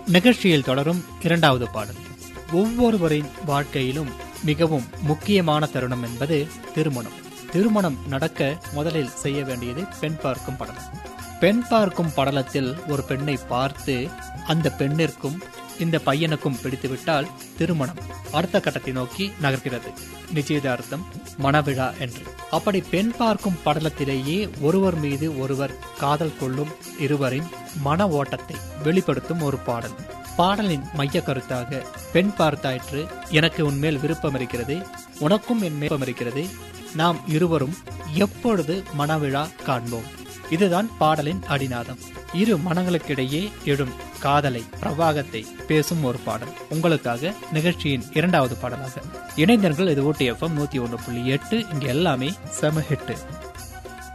நிகழ்ச்சியில் தொடரும் இரண்டாவது பாடல் ஒவ்வொருவரின் வாழ்க்கையிலும் மிகவும் முக்கியமான தருணம் என்பது திருமணம் திருமணம் நடக்க முதலில் செய்ய வேண்டியது பெண் பார்க்கும் படலம் பெண் பார்க்கும் படலத்தில் ஒரு பெண்ணை பார்த்து அந்த பெண்ணிற்கும் இந்த பையனுக்கும் பிடித்துவிட்டால் திருமணம் அடுத்த கட்டத்தை நோக்கி நகர்கிறது நிச்சயதார்த்தம் மணவிழா என்று அப்படி பெண் பார்க்கும் படலத்திலேயே ஒருவர் மீது ஒருவர் காதல் கொள்ளும் இருவரின் மன ஓட்டத்தை வெளிப்படுத்தும் ஒரு பாடல் பாடலின் மைய கருத்தாக பெண் பார்த்தாயிற்று எனக்கு உன்மேல் விருப்பம் இருக்கிறது உனக்கும் என் விருப்பம் இருக்கிறது நாம் இருவரும் எப்பொழுது மணவிழா காண்போம் இதுதான் பாடலின் அடிநாதம் இரு மனங்களுக்கிடையே எழும் காதலை பிரவாகத்தை பேசும் ஒரு பாடல் உங்களுக்காக நிகழ்ச்சியின் இரண்டாவது பாடலாக இணைந்தர்கள் இது ஊட்டி எஃப்எம் நூத்தி ஒன்று புள்ளி எட்டு இங்க எல்லாமே செம ஹிட்டு